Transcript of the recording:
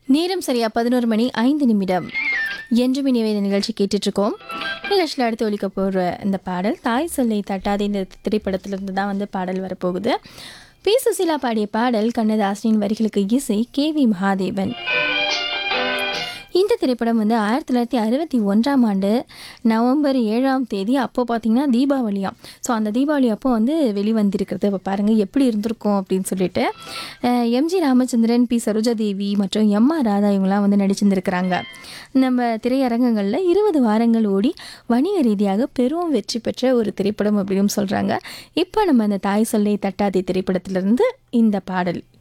நேரம் சரியா பதினோரு மணி ஐந்து நிமிடம் என்றும் இனிவேத நிகழ்ச்சி கேட்டுட்ருக்கோம் நிகழ்ச்சியில் அடுத்து ஒலிக்க போகிற இந்த பாடல் தாய் சொல்லை தட்டாதே இந்த திரைப்படத்திலிருந்து தான் வந்து பாடல் வரப்போகுது பி சுசீலா பாடிய பாடல் கண்ணதாசனின் வரிகளுக்கு இசை கே வி மகாதேவன் இந்த திரைப்படம் வந்து ஆயிரத்தி தொள்ளாயிரத்தி அறுபத்தி ஒன்றாம் ஆண்டு நவம்பர் ஏழாம் தேதி அப்போ பார்த்தீங்கன்னா தீபாவளியாம் ஸோ அந்த தீபாவளி அப்போ வந்து வெளிவந்திருக்கிறது இப்போ பாருங்கள் எப்படி இருந்திருக்கும் அப்படின்னு சொல்லிட்டு அஹ், எம்ஜி ராமச்சந்திரன் பி சரோஜாதேவி மற்றும் எம் ஆர் ராதா இவங்களாம் வந்து நடிச்சிருந்திருக்கிறாங்க நம்ம திரையரங்கங்களில் இருபது வாரங்கள் ஓடி வணிக ரீதியாக பெரும் வெற்றி பெற்ற ஒரு திரைப்படம் அப்படின்னு சொல்கிறாங்க இப்போ நம்ம அந்த தாய் சொல்லை தட்டாதே திரைப்படத்திலிருந்து இந்த பாடல்